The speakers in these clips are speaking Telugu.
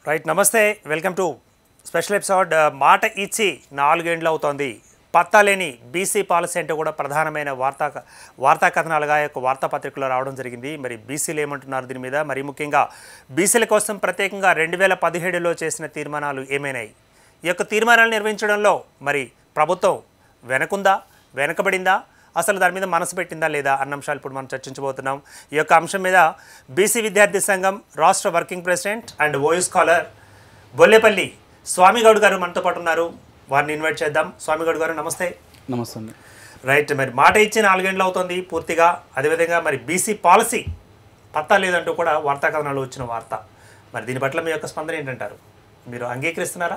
రైట్ నమస్తే వెల్కమ్ టు స్పెషల్ ఎపిసోడ్ మాట ఇచ్చి నాలుగేండ్లు అవుతోంది పత్తా లేని బీసీ పాలసీ అంటే కూడా ప్రధానమైన వార్తా వార్తా కథనాలుగా ఈ యొక్క వార్తాపత్రికలో రావడం జరిగింది మరి బీసీలు ఏమంటున్నారు దీని మీద మరి ముఖ్యంగా బీసీల కోసం ప్రత్యేకంగా రెండు వేల పదిహేడులో చేసిన తీర్మానాలు ఏమైనాయి ఈ యొక్క తీర్మానాలు నిర్వహించడంలో మరి ప్రభుత్వం వెనకుందా వెనకబడిందా అసలు దాని మీద మనసు పెట్టిందా లేదా అన్న అంశాలు ఇప్పుడు మనం చర్చించబోతున్నాం ఈ యొక్క అంశం మీద బీసీ విద్యార్థి సంఘం రాష్ట్ర working president and OU scholar Bollepalli Swamigoud garu మనతో పాటు ఉన్నారు వారిని ఇన్వైట్ చేద్దాం స్వామిగౌడ్ గారు నమస్తే నమస్తే అండి రైట్ మరి మాట ఇచ్చి నాలుగేండ్లు అవుతుంది పూర్తిగా అదేవిధంగా మరి బీసీ పాలసీ పత్తా లేదంటూ కూడా వార్తా కథనాలు వచ్చిన వార్త మరి దీని పట్ల మీ యొక్క స్పందన ఏంటంటారు మీరు అంగీకరిస్తున్నారా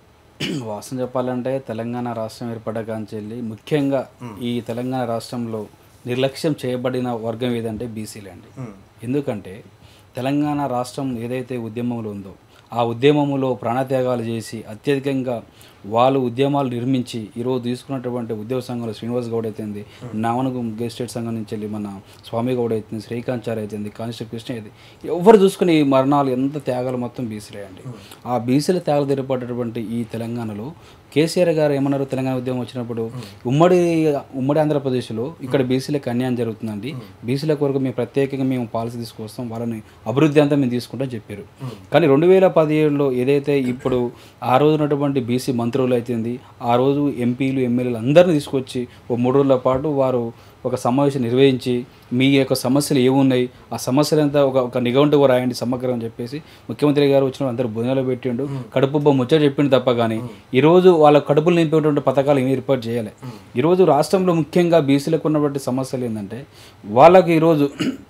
వాస్తవం చెప్పాలంటే తెలంగాణ రాష్ట్రం ఏర్పడ్డ కాంచెల్లి ముఖ్యంగా ఈ తెలంగాణ రాష్ట్రంలో నిర్లక్ష్యం చేయబడిన వర్గం ఏదంటే బీసీలే అండి ఎందుకంటే తెలంగాణ రాష్ట్రం ఏదైతే ఉద్యమంలో ఉందో ఆ ఉద్యమంలో ప్రాణత్యాగాలు చేసి అత్యధికంగా వాళ్ళు ఉద్యమాలు నిర్మించి ఈరోజు తీసుకున్నటువంటి ఉద్యోగ సంఘంలో శ్రీనివాస్ గౌడ్ అయితేంది నావనగు స్టేట్ సంఘం నుంచి వెళ్ళి మన స్వామి గౌడ్ అయితుంది శ్రీకాంత్ చార్ అయితుంది కానిస్టేబుల్ కృష్ణ అయితే ఎవరు చూసుకుని ఈ మరణాలు ఎంత త్యాగాలు మొత్తం బీసీలే అండి ఆ బీసీల త్యాగాలు తెరపడేటువంటి ఈ తెలంగాణలో కేసీఆర్ గారు ఏమన్నారు తెలంగాణ ఉద్యమం వచ్చినప్పుడు ఉమ్మడి ఉమ్మడి ఆంధ్రప్రదేశ్లో ఇక్కడ బీసీలకు అన్యాయం జరుగుతుందండి బీసీల కొరకు మేము ప్రత్యేకంగా మేము పాలసీ తీసుకొస్తాం వాళ్ళని అభివృద్ధి అంతా మేము తీసుకుంటాం చెప్పారు కానీ రెండు వేల పదిహేడులో ఏదైతే ఇప్పుడు ఆ రోజు ఉన్నటువంటి బీసీ మంత్రులు అయితుంది ఆ రోజు ఎంపీలు ఎమ్మెల్యేలు అందరినీ తీసుకొచ్చి ఓ మూడు రోజుల పాటు వారు ఒక సమావేశం నిర్వహించి మీ యొక్క సమస్యలు ఏమున్నాయి ఆ సమస్యలంతా ఒక ఒక నిఘంటుగా రాయండి సమగ్రం అని చెప్పేసి ముఖ్యమంత్రి గారు వచ్చిన అందరు భోజనాలు పెట్టిండు కడుపు ముచ్చట చెప్పిండు తప్ప కానీ ఈరోజు వాళ్ళ కడుపులు నింపేటువంటి పథకాలు ఏమి ఏర్పాటు చేయాలి ఈరోజు రాష్ట్రంలో ముఖ్యంగా బీసీలకు ఉన్నటువంటి సమస్యలు ఏంటంటే వాళ్ళకి ఈరోజు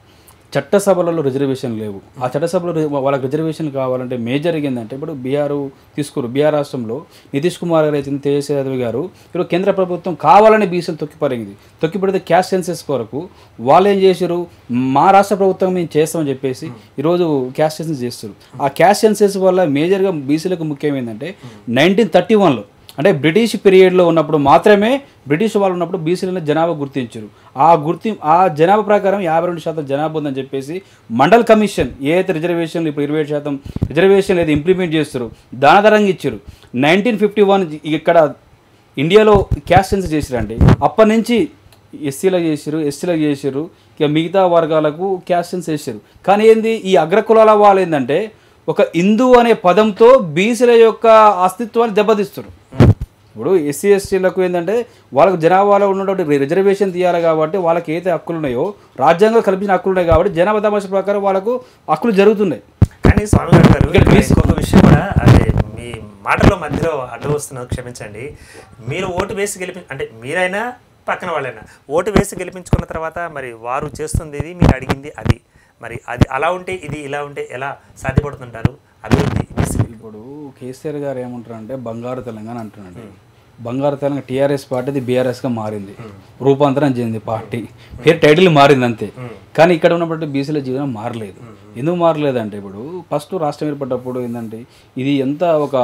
చట్టసభలలో రిజర్వేషన్ లేవు ఆ చట్టసభలో రి- వాళ్ళకి రిజర్వేషన్ కావాలంటే మేజర్ ఏంటంటే ఇప్పుడు బీఆర్ తీసుకురు బీఆర్ రాష్ట్రంలో నితీష్ కుమార్ గారు అయితే తేజస్వి యాదవ్ గారు ఇప్పుడు కేంద్ర ప్రభుత్వం కావాలని బీసీలు తొక్కిపరింది తొక్కిపడితే క్యాష్ సెన్సెస్ కొరకు వాళ్ళు ఏం చేశారు మా రాష్ట్ర ప్రభుత్వం మేము చేస్తామని చెప్పేసి ఈరోజు క్యాష్ సెన్సెస్ చేస్తారు ఆ క్యాష్ సెన్సెస్ వల్ల మేజర్గా బీసీలకు ముఖ్యం ఏంటంటే నైన్టీన్ థర్టీ వన్లో అంటే బ్రిటిష్ పీరియడ్లో ఉన్నప్పుడు మాత్రమే బ్రిటిష్ వాళ్ళు ఉన్నప్పుడు బీసీలను జనాభా గుర్తించారు ఆ గుర్తి ఆ జనాభా ప్రకారం యాభై రెండు శాతం జనాభా ఉందని చెప్పేసి మండల్ కమిషన్ ఏ అయితే రిజర్వేషన్లు ఇప్పుడు ఇరవై ఏడు శాతం రిజర్వేషన్ ఏది ఇంప్లిమెంట్ చేస్తారు దానధరంగా ఇచ్చారు నైన్టీన్ ఫిఫ్టీ వన్ ఇక్కడ ఇండియాలో క్యాస్ట్ సెన్స్ చేసిరండి అప్పటి నుంచి ఎస్సీలకు చేసారు ఎస్సీలకు చేసారు ఇక మిగతా వర్గాలకు క్యాస్ట్ సెన్స్ చేశారు కానీ ఏంది ఈ అగ్రకులాల వాళ్ళు ఏంటంటే ఒక హిందూ అనే పదంతో బీసీల యొక్క అస్తిత్వాన్ని దెబ్బతీస్తారు ఇప్పుడు ఎస్సీ ఎస్టీలకు ఏంటంటే వాళ్ళకు జనాభాలో ఉన్నటువంటి రిజర్వేషన్ తీయాలి కాబట్టి వాళ్ళకి ఏదైతే హక్కులు ఉన్నాయో రాజ్యాంగం కల్పించిన హక్కులు ఉన్నాయి కాబట్టి జనాభా తమాషా ప్రకారం వాళ్ళకు హక్కులు జరుగుతున్నాయి కానీ స్వామి గారు గారు ఇక్కడ ఇంకొక విషయం కూడా అదే మీ మాటలో మధ్యలో అడ్డు వస్తున్నది క్షమించండి మీరు ఓటు వేసి గెలిపి అంటే మీరైనా పక్కన వాళ్ళైనా ఓటు వేసి గెలిపించుకున్న తర్వాత మరి వారు చేస్తుంది ఇది మీరు అడిగింది అది మరి అది అలా ఉంటే ఇది ఇలా ఉంటే ఎలా సాధ్యపడుతుంటారు అభివృద్ధి బీసీ ఇప్పుడు కేసీఆర్ గారు ఏమంటారు అంటే బంగారు తెలంగాణ అంటున్నాడు బంగారు తెలంగాణ టీఆర్ఎస్ పార్టీది బీఆర్ఎస్గా మారింది రూపాంతరం చెందింది పార్టీ పేరు టైటిల్ మారింది అంతే కానీ ఇక్కడ ఉన్నప్పుడు బీసీల జీవనం మారలేదు ఎందుకు మారలేదంటే ఇప్పుడు ఫస్ట్ రాష్ట్రం ఏర్పడ్డప్పుడు ఏంటంటే ఇది ఎంత ఒక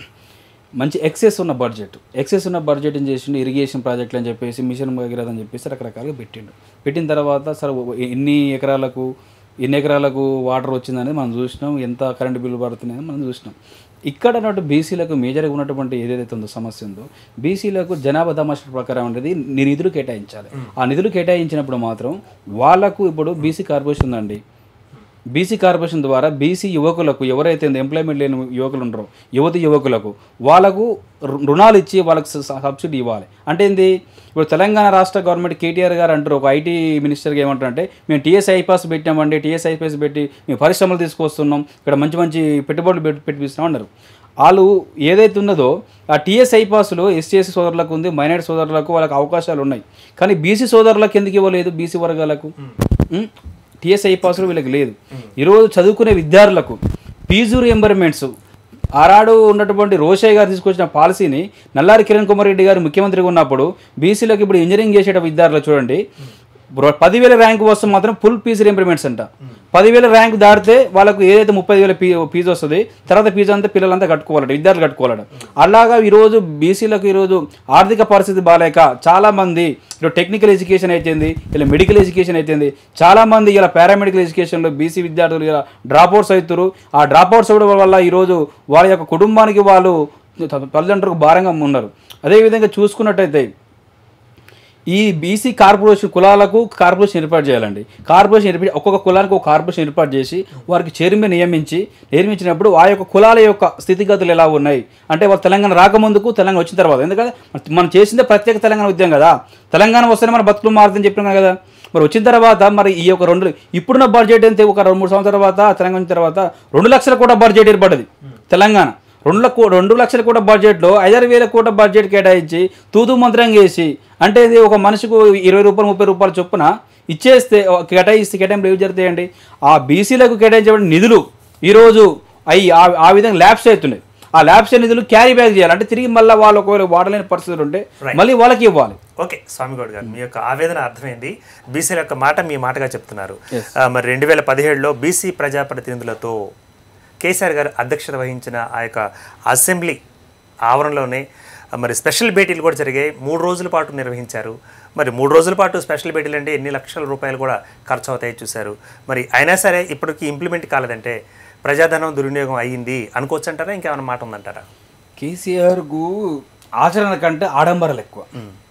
మంచి ఎక్సెస్ ఉన్న బడ్జెట్ ఎక్సెస్ ఉన్న బడ్జెట్ ఏం చేసిండు ఇరిగేషన్ ప్రాజెక్టులు అని చెప్పేసి మిషన్ భగీరథ అని చెప్పేసి రకరకాలుగా పెట్టిండు పెట్టిన తర్వాత సరే ఎన్ని ఎకరాలకు ఎన్ని ఎకరాలకు వాటర్ వచ్చిందనేది మనం చూసినాం ఎంత కరెంట్ బిల్లు పడుతుంది అనేది మనం చూసినాం ఇక్కడ ఉన్నట్టు బీసీలకు మేజర్గా ఉన్నటువంటి ఏదైతే ఉందో సమస్య ఉందో బీసీలకు జనాభా తమాషా ప్రకారం అనేది ని- నిధులు కేటాయించాలి ఆ నిధులు కేటాయించినప్పుడు మాత్రం వాళ్ళకు ఇప్పుడు బీసీ కార్పొరేషన్ ఉందండి బీసీ కార్పొరేషన్ ద్వారా బీసీ యువకులకు ఎవరైతే ఎంప్లాయ్మెంట్ లేని యువకులు ఉంటారో యువతి యువకులకు వాళ్ళకు రు- రుణాలు ఇచ్చి వాళ్ళకి స- స- సబ్సిడీ ఇవ్వాలి అంటే ఏంది ఇప్పుడు తెలంగాణ రాష్ట్ర గవర్నమెంట్ కేటీఆర్ గారు అంటారు ఒక ఐటీ మినిస్టర్గా ఏమంటారు అంటే మేము టీఎస్ ఐపాస్ పెట్టామండి టీఎస్ ఐపాస్ పెట్టి మేము పరిశ్రమలు తీసుకొస్తున్నాం ఇక్కడ మంచి మంచి పెట్టుబడులు పెట్టి పెట్టిస్తున్నాం అన్నారు వాళ్ళు ఏదైతే ఉన్నదో ఆ టీఎస్ ఐపాస్లో ఎస్సీఎస్సీ సోదరులకు ఉంది మైనారిటీ సోదరులకు వాళ్ళకి అవకాశాలు ఉన్నాయి కానీ బీసీ సోదరులకు ఎందుకు ఇవ్వలేదు బీసీ వర్గాలకు ఉం? టీఎస్ఐ పాస్లో వీళ్ళకి లేదు ఈరోజు చదువుకునే విద్యార్థులకు ఫీజు రియంబర్మెంట్స్ ఆనాడు ఉన్నటువంటి రోషయ్య గారు తీసుకొచ్చిన పాలసీని నల్లారి కిరణ్ కుమార్ రెడ్డి గారు ముఖ్యమంత్రిగా ఉన్నప్పుడు బీసీలకు ఇప్పుడు ఇంజనీరింగ్ చేసేట విద్యార్థులు చూడండి బ్రో- పదివేల ర్యాంక్ వస్తే మాత్రం ఫుల్ ఫీజు రింప్రిమెంట్స్ అంట పదివేల ర్యాంక్ దాటితే వాళ్ళకు ఏదైతే ముప్పై వేల ఫీ ఫీజు వస్తుంది తర్వాత ఫీజు అంతా పిల్లలంతా కట్టుకోవాలట విద్యార్థులు కట్టుకోవాలట అలాగా ఈరోజు బీసీలకు ఈరోజు ఆర్థిక పరిస్థితి బాగాలేక చాలా మంది ఇప్పుడు టెక్నికల్ ఎడ్యుకేషన్ అయితేంది ఇలా మెడికల్ ఎడ్యుకేషన్ అయితేంది చాలా మంది ఇలా పారామెడికల్ ఎడ్యుకేషన్లో బీసీ విద్యార్థులు ఇలా డ్రాప్ అవుట్స్ అవుతారు ఆ డ్రాప్ అవుట్స్ అవ్వడం వల్ల ఈరోజు వాళ్ళ యొక్క కుటుంబానికి వాళ్ళు తల్లిదండ్రులకు భారంగా ఉన్నారు అదేవిధంగా చూసుకున్నట్టయితే ఈ బీసీ కార్పొరేషన్ కులాలకు కార్పొరేషన్ ఏర్పాటు చేయాలండి కార్పొరేషన్ ఏర్పాటు ఒక్కొక్క కులానికి ఒక కార్పొరేషన్ ఏర్పాటు చేసి వారికి చైర్మన్ నియమించి నియమించినప్పుడు ఆ యొక్క కులాల యొక్క స్థితిగతులు ఎలా ఉన్నాయి అంటే వాళ్ళు తెలంగాణ రాకముందుకు తెలంగాణ వచ్చిన తర్వాత ఎందుకంటే మన- మనం చేసిందే ప్రత్యేక తెలంగాణ ఉద్యమం కదా తెలంగాణ వస్తేనే మన బతుకులు మారుతుందని చెప్పినాం కదా మరి వచ్చిన తర్వాత మరి ఈ యొక్క రెండు ఇప్పుడున్న బడ్జెట్ అంతే ఒక రెండు మూడు సంవత్సరాల తర్వాత తెలంగాణ వచ్చిన తర్వాత రెండు లక్షల కోట్ల బడ్జెట్ ఏర్పడ్డది తెలంగాణ రెండు లక్ష రెండు లక్షల కోట్ల బడ్జెట్లో ఐదారు వేల కోట్ల బడ్జెట్ కేటాయించి తూతూ మంత్రంగా వేసి అంటే ఇది ఒక మనిషికి ఇరవై రూపాయలు ముప్పై రూపాయలు చొప్పున ఇచ్చేస్తే ఒక కేటాయిస్తే కేటాయింపులు ఏవి జరుగుతాయండి ఆ బీసీలకు కేటాయించబడిన నిధులు ఈరోజు అవి ఆ- ఆ విధంగా ల్యాబ్స్ అవుతున్నాయి ఆ ల్యాబ్స్ నిధులు క్యారీ బ్యాక్ చేయాలి అంటే తిరిగి మళ్ళీ వాళ్ళు ఒకవేళ వాడలేని పరిస్థితులు ఉంటే మళ్ళీ వాళ్ళకి ఇవ్వాలి ఓకే స్వామిగౌడ్ గారు మీ యొక్క ఆవేదన అర్థమైంది బీసీల యొక్క మాట మీ మాటగా చెప్తున్నారు ఆ, మరి రెండు వేల పదిహేడులో బీసీ ప్రజాప్రతినిధులతో కేసీఆర్ గారు అధ్యక్షత వహించిన ఆ యొక్క అసెంబ్లీ ఆవరణలోనే ఆ, మరి స్పెషల్ భేటీలు కూడా జరిగాయి మూడు రోజుల పాటు నిర్వహించారు మరి మూడు రోజుల పాటు స్పెషల్ భేటీలు అంటే ఎన్ని లక్షల రూపాయలు కూడా ఖర్చు అవుతాయి చూశారు మరి అయినా సరే ఇప్పటికి ఇంప్లిమెంట్ కాలేదంటే ప్రజాధనం దుర్వినియోగం అయ్యింది అనుకోవచ్చు అంటారా ఇంకేమైనా మాట ఉందంటారా కేసీఆర్కు ఆచరణ కంటే ఆడంబరాలు ఎక్కువ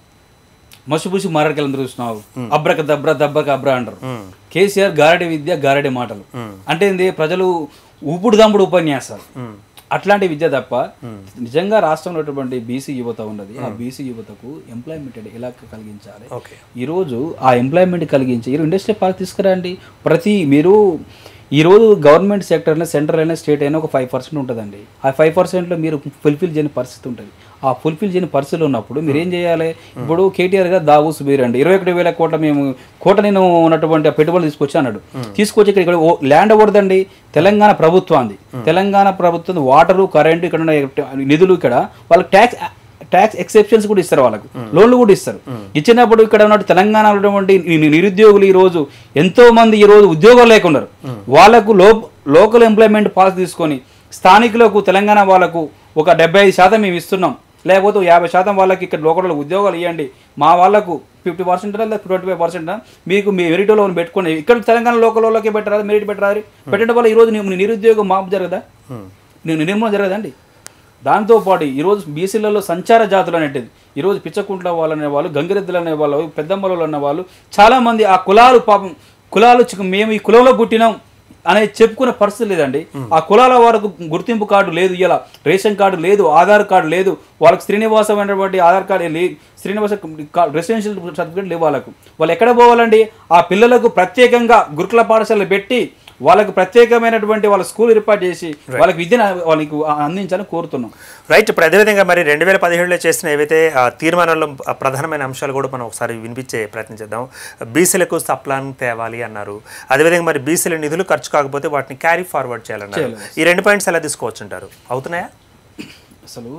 మసిపూసి మారడికెళ్ళని చూస్తున్నావు అబ్రక దబ్ర దబ్బక అబ్ర అంటారు కేసీఆర్ గారడి విద్య గారడి మాటలు అంటే ఏంది ప్రజలు ఊపుడు దంపుడు ఉపన్యాసాలు అట్లాంటి విద్య తప్ప నిజంగా రాష్ట్రంలో ఉన్నటువంటి బీసీ యువత ఉన్నది ఆ బీసీ యువతకు ఎంప్లాయ్మెంట్ ఎలా కలిగించాలి ఓకే ఈరోజు ఆ ఎంప్లాయ్మెంట్ కలిగించి ఈరోజు ఇండస్ట్రీ పార్క్ తీసుకురండి ప్రతి మీరు ఈరోజు గవర్నమెంట్ సెక్టర్లో సెంట్రల్ అయినా స్టేట్ అయినా ఒక ఫైవ్ పర్సెంట్ ఉంటుందండి ఆ ఫైవ్ పర్సెంట్లో మీరు ఫుల్ఫిల్ చేయని పరిస్థితి ఉంటుంది ఆ ఫుల్ఫిల్ చేయని పరిస్థితులు ఉన్నప్పుడు మీరు ఏం చేయాలి ఇప్పుడు కేటీఆర్ గారు దావూస్ బీర్ అండి ఇరవై ఒకటి వేల కోట్ల మేము కోట నేను ఉన్నటువంటి ఆ పెట్టుబడులు తీసుకొచ్చి అన్నాడు తీసుకొచ్చి ఇక్కడ ఇక్కడ ఓ- ల్యాండ్ ఎవరిదండి తెలంగాణ ప్రభుత్వాన్ని తెలంగాణ ప్రభుత్వం వాటరు కరెంటు ఇక్కడ ఉన్న నిధులు ఇక్కడ వాళ్ళకి ట్యాక్స్ ట్యాక్స్ ఎక్సెప్షన్స్ కూడా ఇస్తారు వాళ్ళకు లోన్లు కూడా ఇస్తారు ఇచ్చినప్పుడు ఇక్కడ ఉన్న తెలంగాణలో ఉన్నటువంటి ని- ని- నిరుద్యోగులు ఈ రోజు ఎంతో మంది ఈ రోజు ఉద్యోగాలు లేకున్నారు వాళ్ళకు లో లోకల్ ఎంప్లాయ్మెంట్ పాలసీ తీసుకొని స్థానికులకు తెలంగాణ వాళ్ళకు ఒక డెబ్బై ఐదు శాతం మేము ఇస్తున్నాం లేకపోతే ఓ యాభై శాతం వాళ్ళకి ఇక్కడ లోకల్ ఉద్యోగాలు ఇవ్వండి మా వాళ్ళకు ఫిఫ్టీ పర్సెంట్ లేదా ట్వంటీ ఫైవ్ పర్సెంట్ మీకు మీ మెరిట్ లోన్ పెట్టుకోండి ఇక్కడ తెలంగాణ లోకల్ వాళ్ళకి పెట్టరాదు మెరిట్ పెట్టరాదు పెట్టడం వల్ల ఈరోజు నీ- నీ నిరుద్యోగం మాపు జరగదా నేను నిర్మూలన జరగదండి దాంతోపాటు ఈరోజు బీసీలలో సంచార జాతులు అనేటిది ఈరోజు పిచ్చకుంట్ల వాళ్ళు అనేవాళ్ళు గంగిరెద్దులు అనేవాళ్ళు పెద్దమ్మలు అనేవాళ్ళు చాలామంది ఆ కులాలు పాపం కులాలు చిక్కు- మేము ఈ కులంలో పుట్టినాం అనేది చెప్పుకునే పరిస్థితి లేదండి ఆ కులాల వరకు గుర్తింపు కార్డు లేదు ఇలా రేషన్ కార్డు లేదు ఆధార్ కార్డు లేదు వాళ్ళకి శ్రీనివాసం అనేటువంటి ఆధార్ కార్డు లేదు శ్రీనివాస రెసిడెన్షియల్ సర్టిఫికేట్ లేవు వాళ్ళకు వాళ్ళు ఎక్కడ పోవాలండి ఆ పిల్లలకు ప్రత్యేకంగా గురుకుల పాఠశాలలు పెట్టి వాళ్ళకు ప్రత్యేకమైనటువంటి వాళ్ళ స్కూల్ ఏర్పాటు చేసి వాళ్ళకి విద్యను వాళ్ళకి అందించాలని కోరుతున్నాం రైట్ ఇప్పుడు అదేవిధంగా మరి రెండు వేల పదిహేడులో చేసిన ఏవైతే ఆ, తీర్మానాల్లో ఆ, ప్రధానమైన అంశాలు కూడా మనం ఒకసారి వినిపించే ప్రయత్నం చేద్దాం బీసీలకు సప్లాన్ తేవాలి అన్నారు అదేవిధంగా మరి బీసీల నిధులు ఖర్చు కాకపోతే వాటిని క్యారీ ఫార్వర్డ్ చేయాలన్నారు ఈ రెండు పాయింట్స్ ఎలా తీసుకోవచ్చు అంటారు అవుతున్నాయా అసలు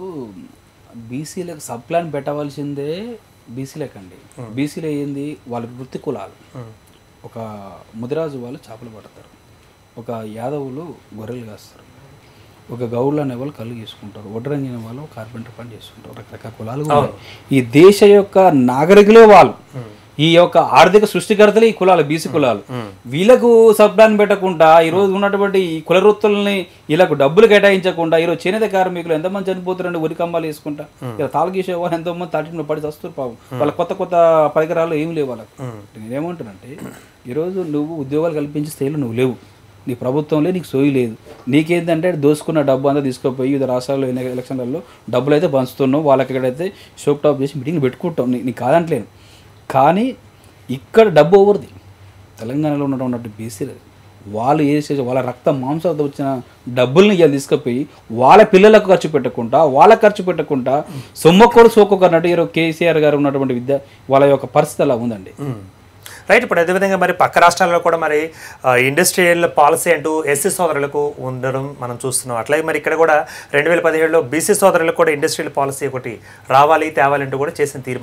బీసీలకు సబ్ ప్లాన్ పెట్టవలసిందే బీసీలకు అండి బీసీలో ఏంది వాళ్ళ వృత్తి కులాలు ఒక ముదిరాజు వాళ్ళు చేపలు పడతారు ఒక యాదవులు గొర్రెలు కాస్తారు ఒక గౌడ్లు అనే వాళ్ళు కళ్ళు చేసుకుంటారు వడ్రంగిన వాళ్ళు కార్పెంటర్ పని చేసుకుంటారు రకరకాల కులాలు కూడా ఉన్నాయి. ఈ దేశ యొక్క నాగరికులే వాళ్ళు ఈ యొక్క ఆర్థిక సృష్టికర్తలు ఈ కులాలు బీసీ కులాలు వీళ్ళకు సబ్డాన్ పెట్టకుండా ఈ రోజు ఉన్నటువంటి ఈ కుల వృత్తుల్ని వీళ్ళకు డబ్బులు కేటాయించకుండా ఈ రోజు చేనేత కార్మికులు ఎంతమంది చనిపోతారండి ఉరి కంబాలు వేసుకుంటా ఇలా తాళగీసే వాళ్ళు ఎంతో మంది తాటి పడి వస్తారు పాపం వాళ్ళ కొత్త కొత్త పరికరాలు ఏమి లేవు వాళ్ళకు నేనేమంటానంటే ఈరోజు నువ్వు ఉద్యోగాలు కల్పించే స్థాయిలో నువ్వు లేవు నీ ప్రభుత్వంలో నీకు సోయి లేదు నీకేంటంటే దోసుకున్న డబ్బు అంతా తీసుకుపోయి వివిధ రాష్ట్రాల్లో ఎన్ని ఎలక్షన్లలో డబ్బులు అయితే పంచుతున్నావు వాళ్ళకి ఎక్కడైతే షోక్ టాప్ చేసి మీటింగ్ పెట్టుకుంటాం నీ నీకు కాదంటలేను కానీ ఇక్కడ డబ్బు ఎవరిది తెలంగాణలో ఉన్నటువంటి బీసీలు వాళ్ళు ఏ చేసే వాళ్ళ రక్త మాంసాలతో వచ్చిన డబ్బుల్ని ఇవాళ తీసుకుపోయి వాళ్ళ పిల్లలకు ఖర్చు పెట్టకుండా వాళ్ళ ఖర్చు పెట్టకుండా సొమ్మకోడు సోకొక అన్నట్టు ఈరోజు కేసీఆర్ గారు ఉన్నటువంటి విద్య వాళ్ళ యొక్క పరిస్థితి అలా ఉందండి రైట్ ఇప్పుడు అదేవిధంగా మరి పక్క రాష్ట్రాల్లో కూడా మరి ఇండస్ట్రియల్ పాలసీ అంటూ ఎస్సీ సోదరులకు ఉండడం మనం చూస్తున్నాం అట్లాగే మరి ఇక్కడ కూడా రెండు వేల పదిహేడులో బీసీ సోదరులకు కూడా ఇండస్ట్రియల్ పాలసీ ఒకటి రావాలి తేవాలి అంటూ కూడా చేసిన తీర్మానం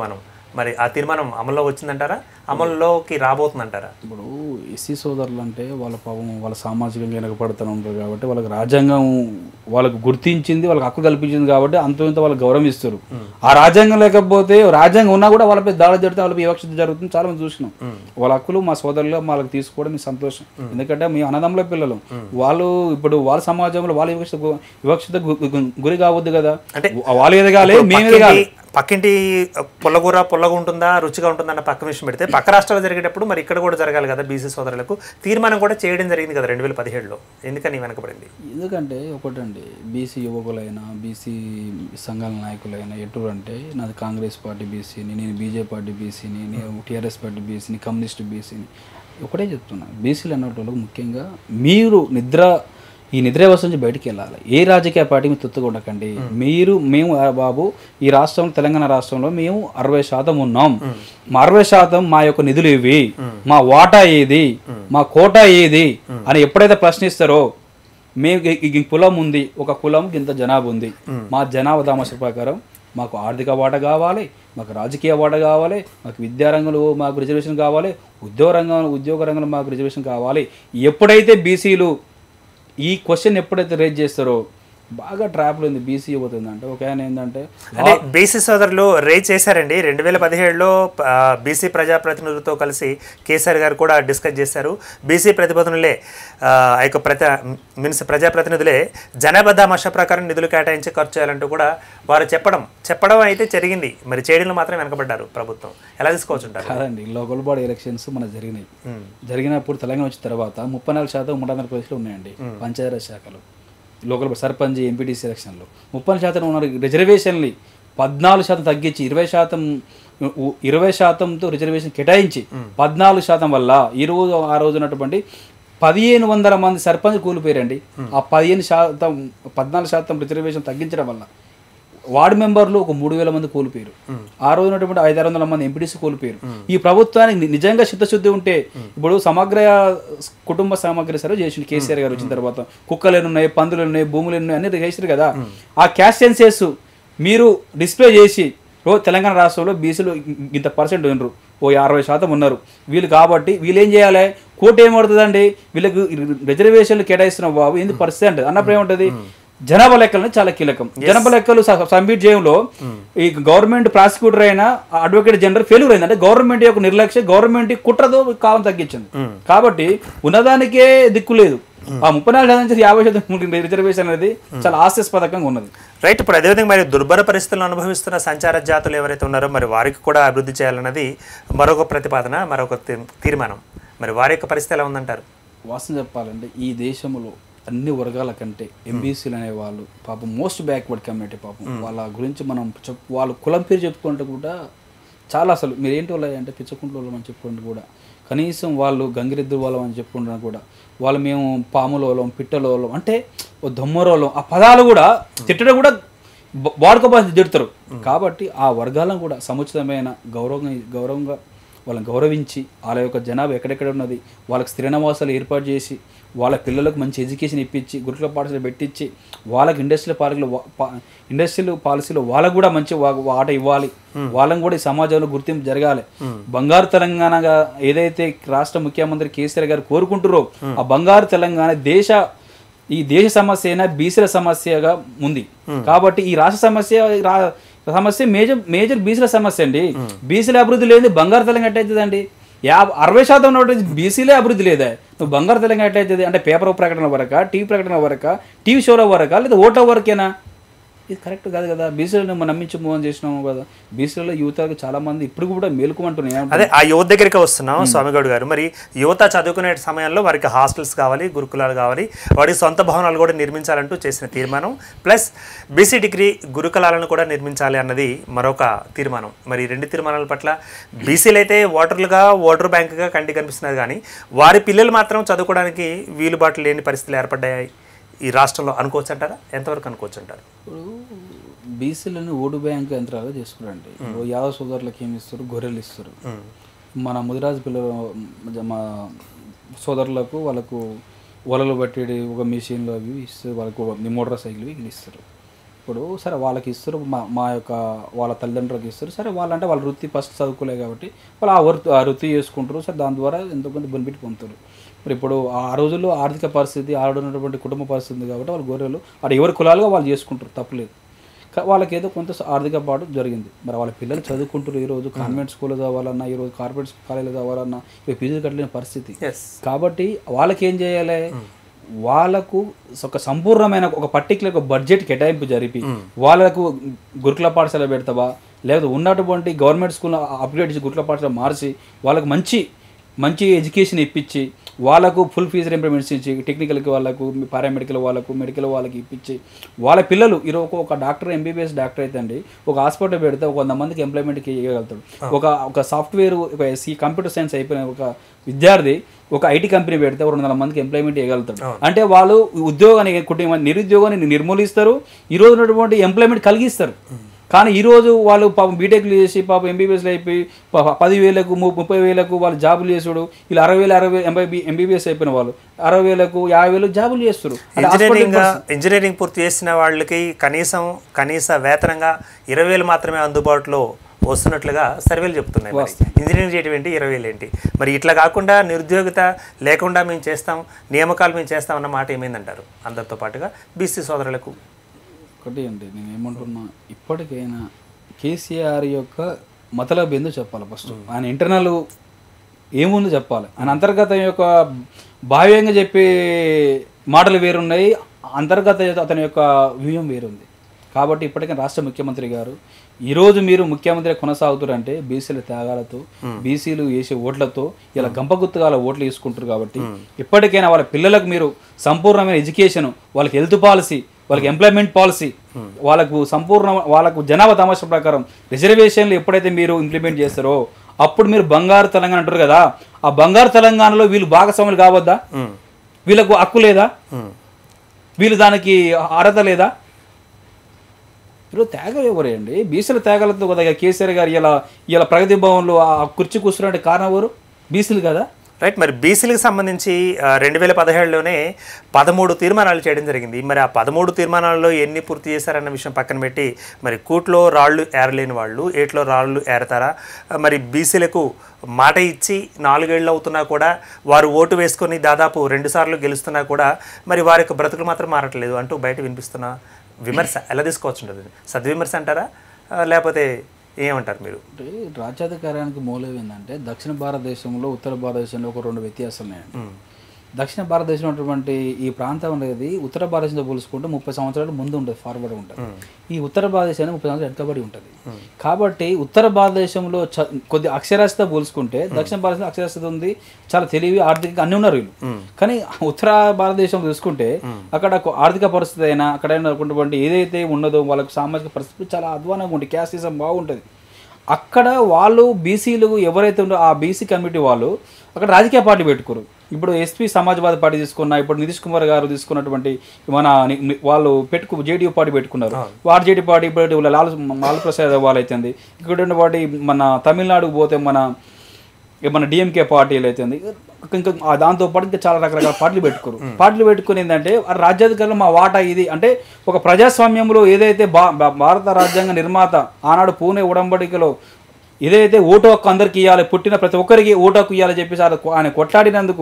మరి ఆ తీర్మానం అమల్లో వచ్చిందంటారా అమల్లోకి రాబోతుందంటారా ఇప్పుడు ఎస్సీ సోదరులు అంటే వాళ్ళ పాపం వాళ్ళ సామాజికంగా వెనకపడుతూ ఉంటారు కాబట్టి వాళ్ళకి రాజ్యాంగం వాళ్ళకు గుర్తించింది వాళ్ళకి హక్కు కల్పించింది కాబట్టి అంత ఇంత వాళ్ళకి గౌరవం ఇస్తారు ఆ రాజ్యాంగం లేకపోతే రాజ్యాంగం ఉన్నా కూడా వాళ్ళపై దాడి జరిగితే వాళ్ళపై వివక్షత జరుగుతుంది చాలా మంది చూసినాం వాళ్ళ హక్కులు మా సోదరులు వాళ్ళకి తీసుకోవడం మీ సంతోషం ఎందుకంటే మీ అన్నదమ్ముల పిల్లలు వాళ్ళు ఇప్పుడు వాళ్ళ సమాజంలో వాళ్ళ వివక్షత గు- వివక్షత గు- గు- గురి కావద్దు కదా అంటే వాళ్ళు ఎదగాలి మేము ఎదగాలి పక్కింటి పక్కింటి పుల్లగూర పుల్లగా ఉంటుందా రుచిగా ఉంటుందా అన్న పక్క విషయం పెడితే పక్క రాష్ట్రాల్లో జరిగేటప్పుడు మరి ఇక్కడ కూడా జరగాలి కదా బీసీ సోదరులకు తీర్మానం కూడా చేయడం జరిగింది కదా రెండు వేల పదిహేడులో ఎందుకని వెనకబడింది ఎందుకంటే ఒకటండి బీసీ యువకులైనా బీసీ సంఘాల నాయకులైనా ఎటు అంటే నాది కాంగ్రెస్ పార్టీ బీసీని నేను బీజేపీ పార్టీ బీసీని నేను టీఆర్ఎస్ పార్టీ బీసీని కమ్యూనిస్ట్ బీసీని ఒకటే చెప్తున్నా బీసీలు అన్నట్టు ముఖ్యంగా మీరు నిద్ర ఈ నిద్ర వ్యవస్థ నుంచి బయటికి వెళ్ళాలి ఏ రాజకీయ పార్టీ మీరు తొత్తుగా ఉండకండి మీరు మేము ఆ బాబు ఈ రాష్ట్రం తెలంగాణ రాష్ట్రంలో మేము అరవై శాతం ఉన్నాం మా అరవై శాతం మా యొక్క నిధులు ఇవి మా వాటా ఏది మా కోటా ఏది అని ఎప్పుడైతే ప్రశ్నిస్తారో మేము ఈ- ఈ కులం ఉంది ఒక కులం ఇంత జనాభా ఉంది మా జనాభా దామాష ప్రకారం మాకు ఆర్థిక వాట కావాలి మాకు రాజకీయ వాట కావాలి మాకు విద్యారంగంలో మాకు రిజర్వేషన్ కావాలి ఉద్యోగ రంగంలో ఉద్యోగ రంగంలో మాకు రిజర్వేషన్ కావాలి ఎప్పుడైతే బీసీలు ఈ క్వశ్చన్ ఎప్పుడైతే రేజ్ చేస్తారో బాగా ట్రాప్లో ఉంది బీసీ పోతుంది అంటే ఒక ఆయన ఏంటంటే అంటే బీసీ సోదరులు రేజ్ చేశారండి రెండు వేల పదిహేడులో బీసీ ప్రజాప్రతినిధులతో కలిసి కేసీఆర్ గారు కూడా డిస్కస్ చేశారు బీసీ ప్రతిపదనులే ఆ ఆ యొక్క ప్రతి మీన్స్ ప్రజాప్రతినిధులే జనాభా దామాష ప్రకారం నిధులు కేటాయించి ఖర్చు చేయాలంటూ కూడా వారు చెప్పడం చెప్పడం అయితే జరిగింది మరి చేయడంలో మాత్రం వెనకబడ్డారు ప్రభుత్వం ఎలా తీసుకోవచ్చు ఉంటారు కాదండి లోకల్ బాడీ ఎలక్షన్స్ మన జరిగినాయి జరిగినప్పుడు తెలంగాణ వచ్చిన తర్వాత ముప్పై నాలుగు శాతం మూడు వందల ప్రదేశ్లో ఉన్నాయండి పంచాయతీరాజ్ శాఖలు లోకల్ బాడీ సర్పంచ్ ఎంపీటీసీ ఎలక్షన్లో ముప్పై నాలుగు శాతం ఉన్న రిజర్వేషన్లు పద్నాలుగు శాతం తగ్గించి ఇరవై శాతం ఉ- ఇరవై శాతంతో రిజర్వేషన్ కేటాయించి పద్నాలుగు శాతం వల్ల ఈ రోజు ఆ రోజు ఉన్నటువంటి పదిహేను వందల మంది సర్పంచ్ కూలిపోయారండి ఆ పదిహేను శాతం పద్నాలుగు శాతం రిజర్వేషన్ తగ్గించడం వల్ల వార్డు మెంబర్లు ఒక మూడు వేల మంది కోల్పోయారు ఆ రోజు ఉన్నటువంటి ఐదు వందల మంది ఎంపీటీసీ కోల్పోయారు ఈ ప్రభుత్వానికి ని- నిజంగా చిత్తశుద్ధి ఉంటే ఇప్పుడు సమగ్ర కుటుంబ సమగ్ర సర్వే చేసిండు కేసీఆర్ గారు వచ్చిన తర్వాత కుక్కలు ఎన్ని ఉన్నాయి పందులు ఎన్ని ఉన్నాయి భూములు ఎన్ని ఉన్నాయి అన్ని చేసారు కదా ఆ క్యాష్ సెన్సెస్ మీరు డిస్ప్లే చేసి ఓ తెలంగాణ రాష్ట్రంలో బీసీలు ఇంత పర్సెంట్ ఉన్నారు ఓ అరవై శాతం ఉన్నారు వీళ్ళు కాబట్టి వీళ్ళు ఏం చేయాలి కోర్టు ఏమవుతుందండి వీళ్ళకి రిజర్వేషన్లు కేటాయిస్తున్న బాబు ఎందుకు పర్సెంట్ అన్నప్పుడు ఏముంటది జనాభా లెక్కలు చాలా కీలకం జనాభా లెక్కలు సబ్మిట్ చేయంలో ఈ గవర్నమెంట్ ప్రాసిక్యూటర్ అయినా అడ్వకేట్ జనరల్ ఫెయిల్యూర్ అయింది అంటే గవర్నమెంట్ యొక్క నిర్లక్ష్యం గవర్నమెంట్ కుట్రతో కాలం తగ్గించింది కాబట్టి ఉన్నదానికే దిక్కు లేదు ఆ ముప్పై నాలుగు శాతం నుంచి యాభై శాతం రిజర్వేషన్ అనేది చాలా హాస్యాస్పదకంగా ఉన్నది రైట్ ఇప్పుడు అదేవిధంగా మరి దుర్భర పరిస్థితులను అనుభవిస్తున్న సంచార జాతులు ఎవరైతే ఉన్నారో మరి వారికి కూడా అభివృద్ధి చేయాలన్నది మరొక ప్రతిపాదన మరొక తీ- తీర్మానం మరి వారి యొక్క పరిస్థితి ఎలా ఉందంటారు వాస్తవం చెప్పాలంటే ఈ దేశంలో అన్ని వర్గాల కంటే ఎంబీసీలు అనే వాళ్ళు పాపం మోస్ట్ బ్యాక్వర్డ్ కమ్యూనిటీ పాపం వాళ్ళ గురించి మనం చెప్ వాళ్ళ కులం పేరు చెప్పుకుంటే కూడా చాలా అసలు మీరు ఏంటి వాళ్ళు అంటే పిచ్చకుంట్ల వాళ్ళం అని చెప్పుకుంటే కూడా కనీసం వాళ్ళు గంగిరెద్దు వాళ్ళం అని చెప్పుకుంటున్నా కూడా వాళ్ళు మేము పాములోలం పిట్టలోలం అంటే ఓ దొమ్మరోలం ఆ పదాలు కూడా తిట్టడం కూడా బ- వాడుకోబాసి తిడతారు కాబట్టి ఆ వర్గాలను కూడా సముచితమైన గౌరవంగా గౌరవంగా వాళ్ళని గౌరవించి వాళ్ళ యొక్క జనాభా ఎక్కడెక్కడ ఉన్నది వాళ్ళకి స్థిర నివాసాలు ఏర్పాటు చేసి వాళ్ళ పిల్లలకు మంచి ఎడ్యుకేషన్ ఇప్పించి గురుకుల పాఠశాల పెట్టించి వాళ్ళకి ఇండస్ట్రియల్ పార్కులు ఇండస్ట్రియల్ పాలసీలో వాళ్ళకు కూడా మంచి వా- వాట ఇవ్వాలి వాళ్ళని కూడా ఈ సమాజంలో గుర్తింపు జరగాలి బంగారు తెలంగాణగా ఏదైతే రాష్ట్ర ముఖ్యమంత్రి కేసీఆర్ గారు కోరుకుంటున్నారో ఆ బంగారు తెలంగాణ దేశ ఈ దేశ సమస్య అయినా బీసీల సమస్యగా ఉంది కాబట్టి ఈ రాష్ట్ర సమస్య రా- సమస్య మేజర్ మేజర్ బీసీల సమస్య అండి బీసీల అభివృద్ధి లేదు బంగారు తెలంగాణ ఎట్టయితుందండి యాభై అరవై శాతం ఉన్నటువంటి బీసీలే అభివృద్ధి లేదా నువ్వు బంగారు తెలంగాణ ఎట్టయితుంది అంటే పేపర్ ప్రకటన వరక టీవీ ప్రకటన వరక టీవీ షోల వరక లేదా ఓట్ల వరకేనా ఇది కరెక్ట్ కాదు కదా బీసీలను మనం నమ్మించి మోహన్ చేసినాము కదా బీసీలలో యువతకు చాలా మంది ఇప్పుడు కూడా మేలుకోమంటున్నాయి అదే ఆ యువత దగ్గరికి వస్తున్నాం స్వామిగౌడ్ గారు మరి యువత చదువుకునే సమయంలో వారికి హాస్టల్స్ కావాలి గురుకులాలు కావాలి వారికి సొంత భవనాలు కూడా నిర్మించాలంటూ చేసిన తీర్మానం ప్లస్ బీసీ డిగ్రీ గురుకులాలను కూడా నిర్మించాలి అన్నది మరొక తీర్మానం మరి ఈ రెండు తీర్మానాల పట్ల బీసీలు అయితే ఓటర్లుగా ఓటర్ బ్యాంకుగా కంటి కనిపిస్తున్నారు కానీ వారి పిల్లలు మాత్రం చదువుకోవడానికి వీలుబాటు లేని పరిస్థితులు ఏర్పడ్డాయి ఈ రాష్ట్రంలో అనుకోవచ్చు అంటారా ఎంతవరకు అనుకోవచ్చు అంటారు ఇప్పుడు బీసీలను ఓటు బ్యాంక్ యంత్రాలు చేసుకురండి ఇప్పుడు యాదవ సోదరులకు ఏమి ఇస్తారు గొర్రెలు ఇస్తారు మన ముదిరాజు పిల్లలు మ- మా సోదరులకు వాళ్ళకు వలలు పట్టేది ఒక మిషన్లు అవి ఇస్తారు వాళ్ళకు మోటార్ సైకిల్ ఇవి ఇస్తారు ఇప్పుడు సరే వాళ్ళకి ఇస్తారు మా మా యొక్క వాళ్ళ తల్లిదండ్రులకు ఇస్తారు సరే వాళ్ళంటే వాళ్ళ వృత్తి ఫస్ట్ చదువుకోలే కాబట్టి వాళ్ళు ఆ వృత్తి ఆ వృత్తి చేసుకుంటారు సరే దాని ద్వారా ఎంతో కొంత బెనిఫిట్ పొందుతారు మరి ఇప్పుడు ఆ రోజుల్లో ఆర్థిక పరిస్థితి ఆడున్నటువంటి కుటుంబ పరిస్థితి ఉంది కాబట్టి వాళ్ళు గొర్రెలు అది ఎవరి కులాలుగా వాళ్ళు చేసుకుంటారు తప్పలేదు కా- వాళ్ళకి ఏదో కొంత ఆర్థిక పాటు జరిగింది మరి వాళ్ళ పిల్లలు చదువుకుంటారు ఈరోజు కాన్వెంట్ స్కూల్లో చదవాలన్నా ఈరోజు కార్పొరేట్ కాలేజీలో చదవాలన్నా ఇవి ఫీజులు కట్టలేని పరిస్థితి ఎస్ కాబట్టి వాళ్ళకి ఏం చేయాలి వాళ్ళకు ఒక సంపూర్ణమైన ఒక పర్టికులర్ ఒక బడ్జెట్ కేటాయింపు జరిపి వాళ్ళకు గురుకుల పాఠశాల పెడతావా లేకపోతే ఉన్నటువంటి గవర్నమెంట్ స్కూల్ అప్గ్రేడ్ చేసి గురుకుల పాఠశాల మార్చి వాళ్ళకు మంచి మంచి ఎడ్యుకేషన్ ఇప్పించి వాళ్ళకు ఫుల్ ఫీజు రింప్లిమెంట్స్ ఇచ్చి టెక్నికల్కి వాళ్ళకు పారామెడికల్ వాళ్ళకు మెడికల్ వాళ్ళకి ఇప్పించి వాళ్ళ పిల్లలు ఈరోజు ఒక- ఒక డాక్టర్ ఎంబీబీఎస్ డాక్టర్ అయితే అండి ఒక హాస్పిటల్ పెడితే ఒక వంద మందికి ఎంప్లాయ్మెంట్కి ఇవ్వగలుగుతాడు ఒక ఒక సాఫ్ట్వేర్ ఒక ఎస్సీ కంప్యూటర్ సైన్స్ అయిపోయిన ఒక విద్యార్థి ఒక ఐటీ కంపెనీ పెడితే ఒక రెండు వందల మందికి ఎంప్లాయ్మెంట్ ఇవ్వగలుగుతాడు అంటే వాళ్ళు ఉద్యోగాన్ని కుటుంబ నిరుద్యోగాన్ని నిర్మూలిస్తారు ఈ రోజు ఉన్నటువంటి ఎంప్లాయ్మెంట్ కలిగిస్తారు కానీ ఈ రోజు వాళ్ళు పాపం బీటెక్లు చేసి పాపం ఎంబీబీఎస్లు అయిపోయి ప- పదివేలకు ము- ముప్పై వేలకు వాళ్ళు జాబులు చేసుడు వీళ్ళు అరవై వేలు అరవై ఎంబీ ఎంబీబీఎస్ అయిపోయిన వాళ్ళు అరవై వేలకు యాభై వేలు జాబులు చేస్తారు అంటే ఇంజనీరింగ్ ఇంజనీరింగ్ పూర్తి చేసిన వాళ్ళకి కనీసం కనీస వేతనంగా ఇరవై వేలు మాత్రమే అందుబాటులో వస్తున్నట్లుగా సర్వేలు చెప్తున్నాయి మరి. ఇంజనీరింగ్ చేయడం ఏంటి ఇరవై వేలు ఏంటి మరి ఇట్లా కాకుండా నిరుద్యోగిత లేకుండా మేము చేస్తాం నియామకాలు మేము చేస్తాం అన్న మాట ఏమైందంటారు అందరితో పాటుగా బీసీ సోదరులకు ఒకటి అండి నేను ఏమంటున్నా ఇప్పటికైనా కేసీఆర్ యొక్క మతలబ్ ఏందో చెప్పాలి ఫస్ట్ ఆయన ఇంటర్నల్ ఏముందో చెప్పాలి ఆయన అంతర్గత యొక్క భావ్యంగా చెప్పే మాటలు వేరున్నాయి అంతర్గత అతని యొక్క వ్యూహం వేరుంది కాబట్టి ఇప్పటికైనా రాష్ట్ర ముఖ్యమంత్రి గారు ఈరోజు మీరు ముఖ్యమంత్రి కొనసాగుతారంటే బీసీల త్యాగాలతో బీసీలు వేసే ఓట్లతో ఇలా గంపగుత్తగాల ఓట్లు వేసుకుంటారు కాబట్టి ఇప్పటికైనా వాళ్ళ పిల్లలకు మీరు సంపూర్ణమైన ఎడ్యుకేషన్ వాళ్ళకి హెల్త్ పాలసీ వాళ్ళకి ఎంప్లాయ్మెంట్ పాలసీ వాళ్ళకు సంపూర్ణ వాళ్ళకు జనాభా తమాషా ప్రకారం రిజర్వేషన్లు ఎప్పుడైతే మీరు ఇంప్లిమెంట్ చేస్తారో అప్పుడు మీరు బంగారు తెలంగాణ అంటారు కదా ఆ బంగారు తెలంగాణలో వీళ్ళు భాగస్వాములు కావద్దా ఉమ్, వీళ్ళకు హక్కు లేదా ఉమ్, వీళ్ళు దానికి అర్హత లేదా ఇప్పుడు త్యాగం ఎవరే అండి బీసీల త్యాగాలతో కదా ఇక కేసీఆర్ గారు ఇలా ఇలా ప్రగతి భవన్లో ఆ కుర్చీ కూర్చున్నట్టు కారణం ఎవరు బీసీలు కదా రైట్ మరి బీసీలకు సంబంధించి రెండు వేల పదిహేడులోనే పదమూడు తీర్మానాలు చేయడం జరిగింది మరి ఆ పదమూడు తీర్మానాల్లో ఎన్ని పూర్తి చేశారన్న విషయం పక్కన పెట్టి మరి కూట్లో రాళ్ళు ఏరలేని వాళ్ళు ఏట్లో రాళ్ళు ఏరతారా ఆ, మరి బీసీలకు మాట ఇచ్చి నాలుగేళ్ళు అవుతున్నా కూడా వారు ఓటు వేసుకొని దాదాపు రెండు సార్లు గెలుస్తున్నా కూడా మరి వారి యొక్క బ్రతుకులు మాత్రం మారట్లేదు అంటూ బయట వినిపిస్తున్న విమర్శ ఎలా తీసుకోవచ్చు ఉంటుంది సద్విమర్శ అంటారా ఆ, లేకపోతే ఏమంటారు మీరు అంటే రాజ్యాధికారానికి మూలం ఏంటంటే దక్షిణ భారతదేశంలో ఉత్తర భారతదేశంలో ఒక రెండు వ్యత్యాసాలు ఉన్నాయండి దక్షిణ భారతదేశంలో ఉన్నటువంటి ఈ ప్రాంతం అనేది ఉత్తర భారతదేశంతో పోల్చుకుంటే ముప్పై సంవత్సరాలు ముందు ఉంటుంది ఫార్వర్డ్ ఉంటుంది ఈ ఉత్తర భారతదేశానికి ముప్పై సంవత్సరాలు వెనకబడి ఉంటుంది కాబట్టి ఉత్తర భారతదేశంలో చ- కొద్ది అక్షరాస్యత పోల్చుకుంటే దక్షిణ భారతదేశంలో అక్షరాస్యత ఉంది చాలా తెలివి ఆర్థిక అన్ని ఉన్నారు వీళ్ళు కానీ ఉత్తర భారతదేశం చూసుకుంటే అక్కడ కొ- ఆర్థిక పరిస్థితి అయినా అక్కడ ఉన్నటువంటి ఏదైతే ఉన్నదో వాళ్ళకు సామాజిక పరిస్థితి చాలా అధ్వానంగా ఉంటుంది క్యాస్టిజం బాగుంటుంది అక్కడ వాళ్ళు బీసీలు ఎవరైతే ఉన్నారో ఆ బీసీ కమిటీ వాళ్ళు అక్కడ రాజకీయ పార్టీ పెట్టుకోరు ఇప్పుడు ఎస్పీ సమాజ్వాదీ పార్టీ తీసుకున్న ఇప్పుడు నితీష్ కుమార్ గారు తీసుకున్నటువంటి మన ని- ని- వాళ్ళు పెట్టుకు జేడీయూ పార్టీ పెట్టుకున్నారు వారు జేడీ పార్టీ ఇప్పుడు వీళ్ళ లాల్ లాల్ ప్రసాద్ వాళ్ళు అయితే ఇక్కడ ఉన్నటువంటి మన తమిళనాడుకు పోతే మన ఇక మన డిఎంకే పార్టీలు అయితే ఇంకా ఆ దాంతో పాటు ఇంకా చాలా రకరకాల పార్టీలు పెట్టుకోరు పార్టీలు పెట్టుకుని ఏంటంటే ఆ రాజ్యాధికారులు మా వాటా ఇది అంటే ఒక ప్రజాస్వామ్యంలో ఏదైతే భా భా- భారత రాజ్యాంగ నిర్మాత ఆనాడు పూణే ఉడంబడికలో ఏదైతే ఓటు హక్కు అందరికి ఇవ్వాలి పుట్టిన ప్రతి ఒక్కరికి ఓటు హక్కు ఇవ్వాలని చెప్పేసి ఆయన కొ- ఆయన కొట్లాడినందుకు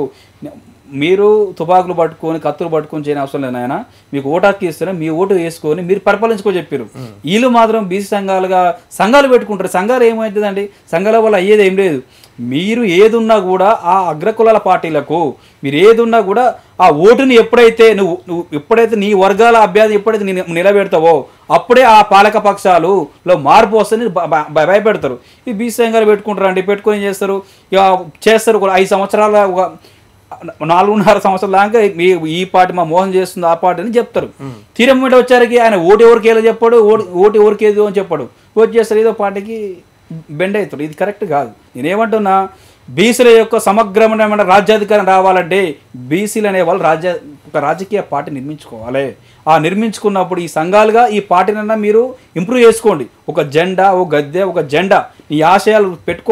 మీరు తుపాకులు పట్టుకొని కత్తులు పట్టుకొని చేయని అవసరం లేదు ఆయన మీకు ఓటు హక్కు ఇస్తేనే మీ ఓటు వేసుకొని మీరు పరిపాలించుకో చెప్పారు వీళ్ళు మాత్రం బీసీ సంఘాలుగా సంఘాలు పెట్టుకుంటారు సంఘాలు ఏమవుతుందండి సంఘాల వల్ల అయ్యేది ఏం లేదు మీరు ఏదున్నా కూడా ఆ అగ్రకులాల పార్టీలకు మీరు ఏదున్నా కూడా ఆ ఓటుని ఎప్పుడైతే నువ్వు నువ్వు ఎప్పుడైతే నీ వర్గాల అభ్యర్థి ఎప్పుడైతే నీ నిలబెడతావో అప్పుడే ఆ పాలక పక్షాలు లో మార్పు వస్తుంది భ- భ- భయపెడతారు ఈ బీసీ సంఘాలు పెట్టుకుంటారు అండి పెట్టుకొని ఏం చేస్తారు ఇక చేస్తారు కూడా ఐదు సంవత్సరాల ఒక నాలుగున్నర సంవత్సరాల దాకా మీ ఈ పార్టీ మా మోహన్ చేస్తుంది ఆ పార్టీ అని చెప్తారు తీరం మీద వచ్చారికి ఆయన ఓటు ఎవరికి ఏదో చెప్పాడు ఓటు ఓటు ఎవరికి ఏదో అని చెప్పాడు ఓటు చేస్తారు ఏదో పార్టీకి బెండ్ అవుతాడు ఇది కరెక్ట్ కాదు నేనేమంటున్నా బీసీల యొక్క సమగ్రమైన రాజ్యాధికారం రావాలంటే బీసీలు అనే వాళ్ళు రాజ్య ఒక రాజకీయ పార్టీ నిర్మించుకోవాలి ఆ నిర్మించుకున్నప్పుడు ఈ సంఘాలుగా ఈ పార్టీనన్నా మీరు ఇంప్రూవ్ చేసుకోండి ఒక జెండా ఒక గద్దె ఒక జెండా ఈ ఆశయాలు పెట్టుకోవాలి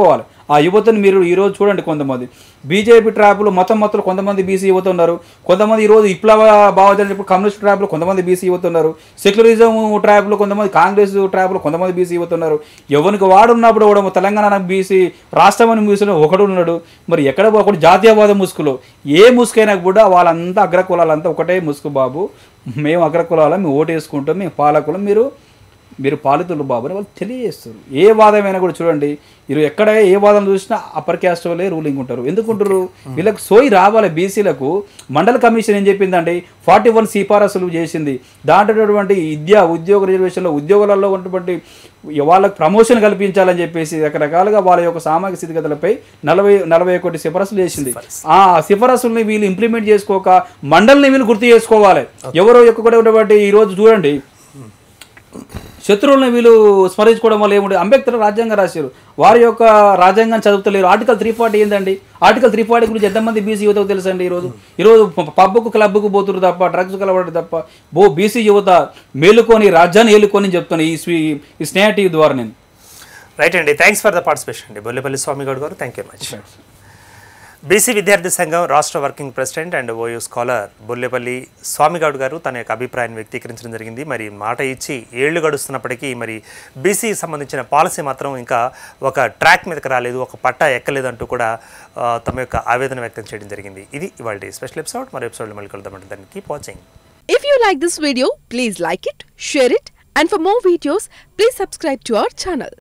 ఆ యువతను మీరు ఈరోజు చూడండి కొంతమంది బీజేపీ ట్రాప్లో మతం మొత్తం కొంతమంది బీసీ యువత ఉన్నారు కొంతమంది ఈరోజు విప్లవ భావజన ఇప్పుడు కమ్యూనిస్ట్ ట్రాప్లో కొంతమంది బీసీ యువత ఉన్నారు సెక్యులరిజం ట్రాప్లో కొంతమంది కాంగ్రెస్ ట్రాప్లో కొంతమంది బీసీ యువత ఉన్నారు ఎవరికి వాడు ఉన్నప్పుడు కూడా తెలంగాణ బీసీ రాష్ట్రం అని ముసులో ఒకడు ఉన్నాడు మరి ఎక్కడ ఒకటి జాతీయవాద ముసుగులో ఏ ముసుకైనా కూడా వాళ్ళంతా అగ్రకులాలంతా ఒకటే ముసుగు బాబు మేము అగ్రకులాలం మేము ఓటు వేసుకుంటాం మేము పాలకులం మీరు మీరు పాలితులు బాబు అని వాళ్ళు తెలియజేస్తారు ఏ వాదమైనా కూడా చూడండి మీరు ఎక్కడ ఏ వాదం చూసినా అప్పర్ క్యాస్ట్ వాళ్ళే రూలింగ్ ఉంటారు ఎందుకుంటారు వీళ్ళకి సోయి రావాలి బీసీలకు మండల కమిషన్ ఏం చెప్పిందండి ఫార్టీ వన్ సిఫారసులు చేసింది దాంట్లో ఉన్నటువంటి విద్యా ఉద్యోగ రిజర్వేషన్లో ఉద్యోగాలలో ఉన్నటువంటి వాళ్ళకి ప్రమోషన్ కల్పించాలని చెప్పేసి రకరకాలుగా వాళ్ళ యొక్క సామాజిక స్థితిగతులపై నలభై నలభై ఒకటి సిఫారసులు చేసింది ఆ సిఫారసుల్ని వీళ్ళు ఇంప్లిమెంట్ చేసుకోక మండలిని వీళ్ళు గుర్తు చేసుకోవాలి ఎవరో యొక్క కూడా ఉన్నటువంటి ఈరోజు చూడండి శత్రువులను వీళ్ళు స్మరించుకోవడం వల్ల ఏముంది అంబేద్కర్ రాజ్యాంగం రాశారు వారి యొక్క రాజ్యాంగాన్ని చదువుతలేరు ఆర్టికల్ త్రీ ఫార్టీ ఏందండి ఆర్టికల్ త్రీ ఫార్టీ గురించి ఎంతమంది బీసీ యువతకు తెలుసండి ఈరోజు ఈరోజు ప- పబ్బుకు క్లబ్కు పోతున్నారు తప్ప డ్రగ్స్ కలవడం తప్ప బో బీసీ యువత మేలుకొని రాజ్యాన్ని ఏలుకొని అని చెప్తాను ఈ స్వీ ఈ స్నేహ టీవీ ద్వారా నేను రైట్ అండి థ్యాంక్స్ ఫర్ ద పార్టిసిపేషన్ అండి బొల్లేపల్లి స్వామి గౌడ్ గారు థ్యాంక్ యూ మచ్ బీసీ విద్యార్థి సంఘం రాష్ట్ర working president and OU scholar Bollepalli Swamigoud garu తన యొక్క అభిప్రాయాన్ని వ్యక్తీకరించడం జరిగింది మరి మాట ఇచ్చి ఏళ్లు గడుస్తున్నప్పటికీ మరి బీసీ సంబంధించిన పాలసీ మాత్రం ఇంకా ఒక ట్రాక్ మీదకి రాలేదు ఒక పట్టా ఎక్కలేదు అంటూ కూడా ఆ, తమ యొక్క ఆవేదన వ్యక్తం చేయడం జరిగింది ఇది ఇవాళ స్పెషల్ ఎపిసోడ్ మరో ఎపిసోడ్లో మళ్ళీ కలుద్దామంటే దాన్ని keep watching If you like this video, please like it, share it, and for more videos, please subscribe to our channel.